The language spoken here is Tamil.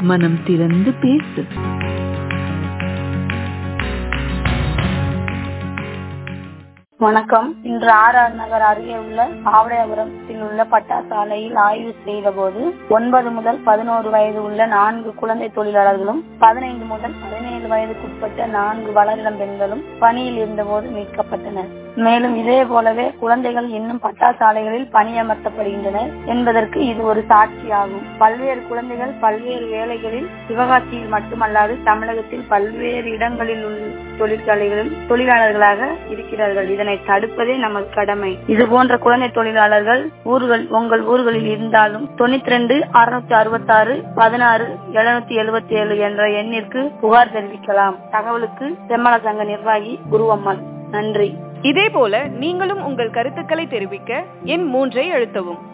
மனம் திறந்து பேசு வணக்கம் இன்று ஆர் ஆர் நகர் அருகே உள்ள ஆவடையாபுரத்தில் உள்ள பட்டாசாலையில் ஆய்வு செய்த போது ஒன்பது முதல் பதினோரு வயது உள்ள நான்கு குழந்தை தொழிலாளர்களும் பதினைந்து முதல் பதினேழு வயதுக்குட்பட்ட நான்கு வளரிடம் பெண்களும் பணியில் இருந்தபோது மீட்கப்பட்டனர் மேலும் இதே போலவே குழந்தைகள் இன்னும் பட்டாசாலைகளில் பணியமர்த்தப்படுகின்றனர் என்பதற்கு இது ஒரு சாட்சியாகும் பல்வேறு குழந்தைகள் பல்வேறு வேலைகளில் சிவகாசியில் மட்டுமல்லாது தமிழகத்தில் பல்வேறு இடங்களில் உள்ள தொழிற்சாலைகளில் தொழிலாளர்களாக இருக்கிறார்கள் இதனை தடுப்பதே நமது கடமை இது போன்ற குழந்தை தொழிலாளர்கள் ஊர்கள் உங்கள் ஊர்களில் இருந்தாலும் தொண்ணூத்தி ரெண்டு அறுநூத்தி அறுபத்தி ஆறு பதினாறு எழுநூத்தி எழுபத்தி ஏழு என்ற எண்ணிற்கு புகார் தெரிவிக்கலாம் தகவலுக்கு செம்மல சங்க நிர்வாகி குருவம்மன் நன்றி இதேபோல நீங்களும் உங்கள் கருத்துக்களை தெரிவிக்க எண் மூன்றை அழுத்தவும்